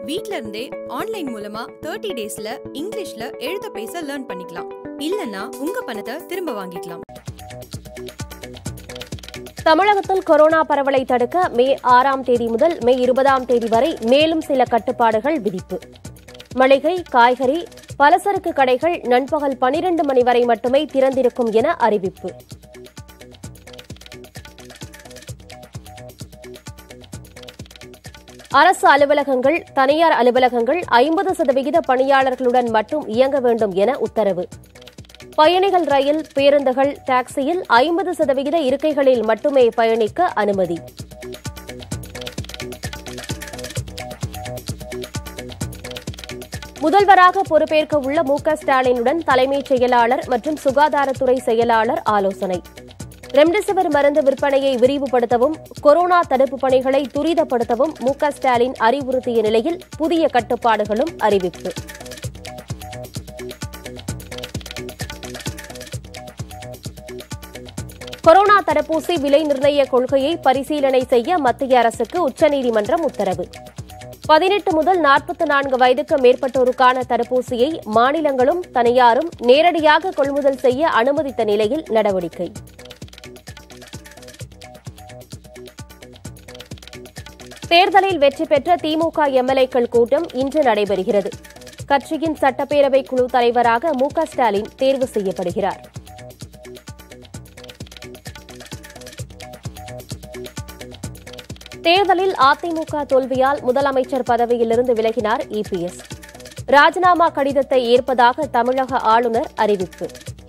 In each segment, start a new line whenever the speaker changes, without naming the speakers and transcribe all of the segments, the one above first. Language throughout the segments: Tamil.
வீட்ல இருந்தே ஆன்லைன் மூலமா தேர்ட்டி டேஸ்ல இங்கிலீஷ்ல எழுத பேச லேர்ன் பண்ணிக்கலாம் இல்லனா உங்க பணத்தை திரும்ப வாங்கிக்கலாம்
தமிழகத்தில் கொரோனா பரவலை தடுக்க மே ஆறாம் தேதி முதல் மே இருபதாம் தேதி வரை மேலும் சில கட்டுப்பாடுகள் விதிப்பு மளிகை காய்கறி பலசரக்கு கடைகள் நண்பகல் பனிரெண்டு மணி வரை மட்டுமே திறந்திருக்கும் என அறிவிப்பு அரசு அலுவலகங்கள் தனியார் அலுவலகங்கள் ஐம்பது சதவிகித பணியாளர்களுடன் மட்டும் இயங்க வேண்டும் என உத்தரவு பயணிகள் ரயில் பேருந்துகள் டாக்ஸியில் ஐம்பது சதவிகித இருக்கைகளில் மட்டுமே பயணிக்க அனுமதி முதல்வராக பொறுப்பேற்க உள்ள மு க ஸ்டாலினுடன் தலைமைச் செயலாளர் மற்றும் சுகாதாரத்துறை செயலாளர் ஆலோசனை ரெம்டெசிவிர் மருந்து விற்பனையை விரிவுபடுத்தவும் கொரோனா தடுப்பு பணிகளை துரிதப்படுத்தவும் மு க ஸ்டாலின் அறிவுறுத்திய நிலையில் புதிய கட்டுப்பாடுகளும் அறிவிப்பு கொரோனா தடுப்பூசி விலை நிர்ணய கொள்கையை பரிசீலனை செய்ய மத்திய அரசுக்கு உச்சநீதிமன்றம் உத்தரவு பதினெட்டு முதல் நாற்பத்தி நான்கு வயதுக்கு மேற்பட்டோருக்கான தடுப்பூசியை மாநிலங்களும் தனியாரும் நேரடியாக கொள்முதல் செய்ய அனுமதித்த நிலையில் நடவடிக்கை தேர்தலில் வெற்றி பெற்ற திமுக எம்எல்ஏக்கள் கூட்டம் இன்று நடைபெறுகிறது கட்சியின் சட்டப்பேரவை குழு தலைவராக மு க ஸ்டாலின் தேர்வு செய்யப்படுகிறார் தேர்தலில் அதிமுக தோல்வியால் முதலமைச்சர் பதவியிலிருந்து விலகினார் இபிஎஸ் ராஜினாமா கடிதத்தை ஏற்பதாக தமிழக ஆளுநர் அறிவிப்பு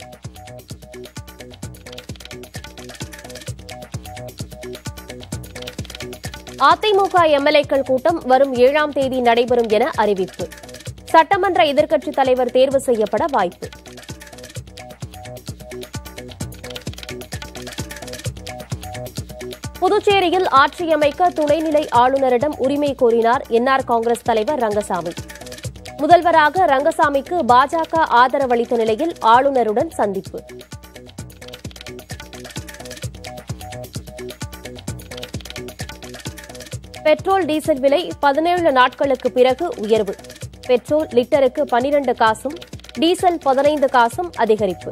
அதிமுக எம்எல்ஏக்கள் கூட்டம் வரும் ஏழாம் தேதி நடைபெறும் என அறிவிப்பு சட்டமன்ற எதிர்க்கட்சித் தலைவர் தேர்வு செய்யப்பட வாய்ப்பு புதுச்சேரியில் ஆட்சியமைக்க துணைநிலை ஆளுநரிடம் உரிமை கோரினார் என்ஆர் காங்கிரஸ் தலைவர் ரங்கசாமி முதல்வராக ரங்கசாமிக்கு பாஜக ஆதரவளித்த நிலையில் ஆளுநருடன் சந்திப்பு பெட்ரோல் டீசல் விலை பதினேழு நாட்களுக்கு பிறகு உயர்வு பெட்ரோல் லிட்டருக்கு பனிரண்டு காசும் டீசல் பதினைந்து காசும் அதிகரிப்பு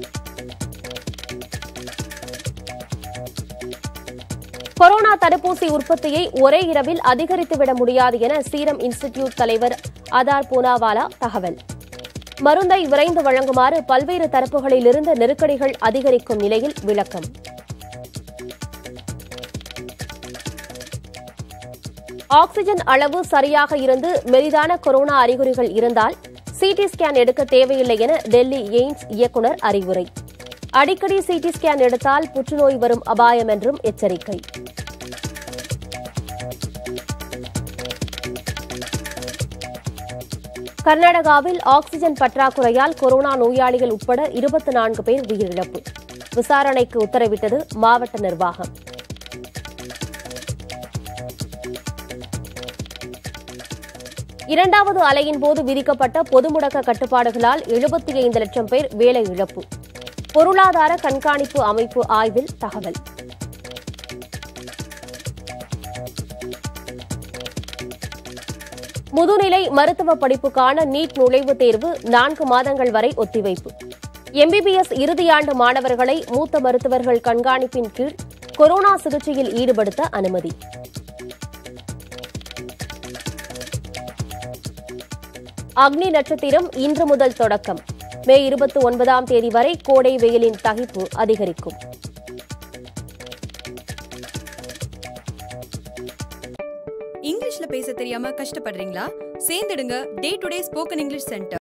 கொரோனா தடுப்பூசி உற்பத்தியை ஒரே இரவில் அதிகரித்துவிட முடியாது என சீரம் இன்ஸ்டிடியூட் தலைவர் அதார் பூனாவாலா தகவல் மருந்தை விரைந்து வழங்குமாறு பல்வேறு தரப்புகளிலிருந்து நெருக்கடிகள் அதிகரிக்கும் நிலையில் விளக்கம் ஆக்ஸிஜன் அளவு சரியாக இருந்து மெலிதான கொரோனா அறிகுறிகள் இருந்தால் சிடி ஸ்கேன் எடுக்க தேவையில்லை என டெல்லி எய்ம்ஸ் இயக்குநர் அறிவுரை அடிக்கடி சிடி ஸ்கேன் எடுத்தால் புற்றுநோய் வரும் அபாயம் என்றும் எச்சரிக்கை கர்நாடகாவில் ஆக்ஸிஜன் பற்றாக்குறையால் கொரோனா நோயாளிகள் உட்பட இருபத்தி நான்கு பேர் உயிரிழப்பு விசாரணைக்கு உத்தரவிட்டது மாவட்ட நிர்வாகம் இரண்டாவது அலையின் போது விதிக்கப்பட்ட பொது முடக்க கட்டுப்பாடுகளால் எழுபத்தி ஐந்து லட்சம் பேர் வேலை இழப்பு பொருளாதார கண்காணிப்பு அமைப்பு ஆய்வில் தகவல் முதுநிலை மருத்துவ படிப்புக்கான நீட் நுழைவுத் தேர்வு நான்கு மாதங்கள் வரை ஒத்திவைப்பு எம்பிபிஎஸ் இறுதியாண்டு மாணவர்களை மூத்த மருத்துவர்கள் கண்காணிப்பின் கீழ் கொரோனா சிகிச்சையில் ஈடுபடுத்த அனுமதி அக்னி நட்சத்திரம் இன்று முதல் தொடக்கம் மே இருபத்தி ஒன்பதாம் தேதி வரை கோடை வெயிலின் தகிப்பு அதிகரிக்கும்
இங்கிலீஷ்ல பேச தெரியாம கஷ்டப்படுறீங்களா சேர்ந்துடுங்க day to day spoken English centre